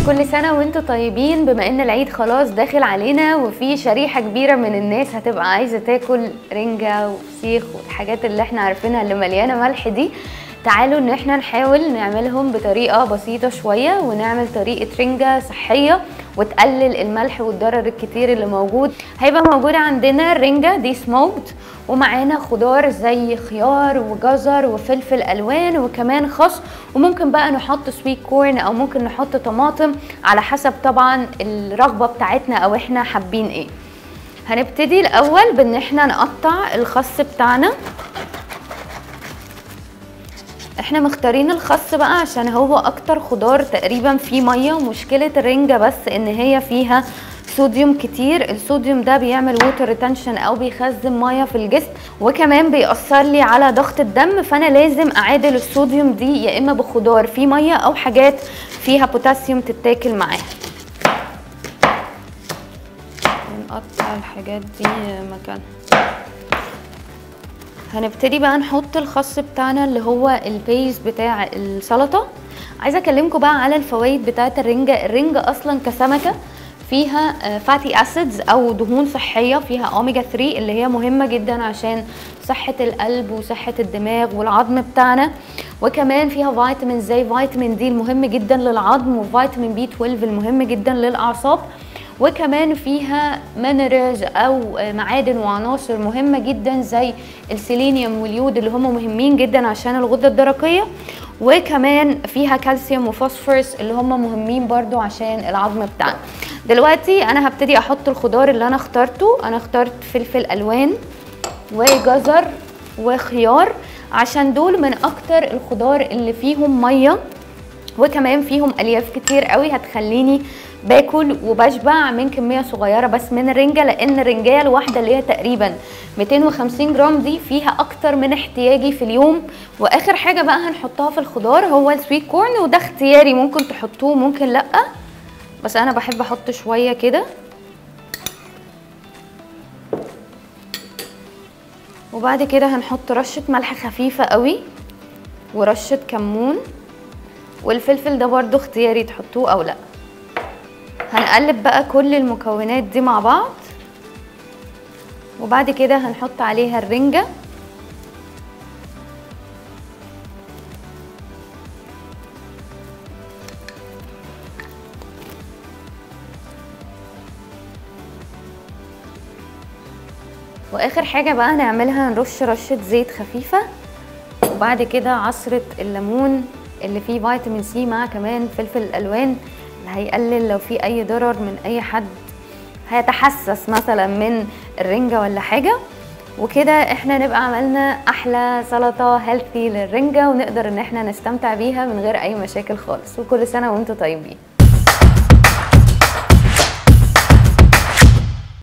كل سنة وانتم طيبين بما ان العيد خلاص داخل علينا وفي شريحة كبيرة من الناس هتبقى عايزة تاكل رنجة وفسيخ والحاجات اللي احنا عارفينها اللي مليانة ملح دي تعالوا ان احنا نحاول نعملهم بطريقة بسيطة شوية ونعمل طريقة رنجة صحية وتقلل الملح والضرر الكتير اللي موجود هيبقى موجود عندنا الرنجة دي سموكد ومعانا خضار زي خيار وجزر وفلفل الوان وكمان خس وممكن بقى نحط سويت كورن او ممكن نحط طماطم على حسب طبعا الرغبة بتاعتنا او احنا حابين ايه هنبتدي الاول بان احنا نقطع الخس بتاعنا احنا مختارين الخس بقى عشان هو اكتر خضار تقريبا فيه ميه ومشكله الرنجه بس ان هي فيها صوديوم كتير الصوديوم ده بيعمل ووتر ريتنشن او بيخزن ميه في الجسم وكمان بيأثر لي على ضغط الدم فانا لازم اعادل الصوديوم دي يا اما بخضار فيه ميه او حاجات فيها بوتاسيوم تتاكل معاها نقطع الحاجات دي مكانها هنبتدي بقى نحط الخس بتاعنا اللي هو البيز بتاع السلطه عايزه اكلمكم بقى على الفوائد بتاعه الرنجه الرنجه اصلا كسمكه فيها فاتي اسيدز او دهون صحيه فيها اوميجا 3 اللي هي مهمه جدا عشان صحه القلب وصحه الدماغ والعظم بتاعنا وكمان فيها فيتامين زي فيتامين دي المهم جدا للعظم وفيتامين بي 12 المهم جدا للاعصاب وكمان فيها مينرالز او معادن وعناصر مهمه جدا زي السيلينيوم واليود اللي هم مهمين جدا عشان الغده الدرقيه وكمان فيها كالسيوم وفوسفورس اللي هم مهمين برضو عشان العظم بتاعنا دلوقتي انا هبتدي احط الخضار اللي انا اخترته انا اخترت فلفل الوان وجزر وخيار عشان دول من اكتر الخضار اللي فيهم ميه وكمان فيهم الياف كتير قوي هتخليني باكل وبشبع من كميه صغيره بس من الرنجه لان الرنجايه الواحده اللي هي تقريبا 250 جرام دي فيها اكتر من احتياجي في اليوم واخر حاجه بقى هنحطها في الخضار هو السويت كورن وده اختياري ممكن تحطوه ممكن لا بس انا بحب احط شويه كده وبعد كده هنحط رشه ملح خفيفه قوي ورشه كمون والفلفل ده برضو اختياري تحطوه او لا هنقلب بقى كل المكونات دي مع بعض وبعد كده هنحط عليها الرنجة واخر حاجة بقى نعملها نرش رشة زيت خفيفة وبعد كده عصرة الليمون اللي فيه فيتامين سي مع كمان فلفل الالوان اللي هيقلل لو في اي ضرر من اي حد هيتحسس مثلا من الرنجة ولا حاجة وكده احنا نبقى عملنا احلى سلطة هيلثي للرنجة ونقدر ان احنا نستمتع بيها من غير اي مشاكل خالص وكل سنة وانتم طيبين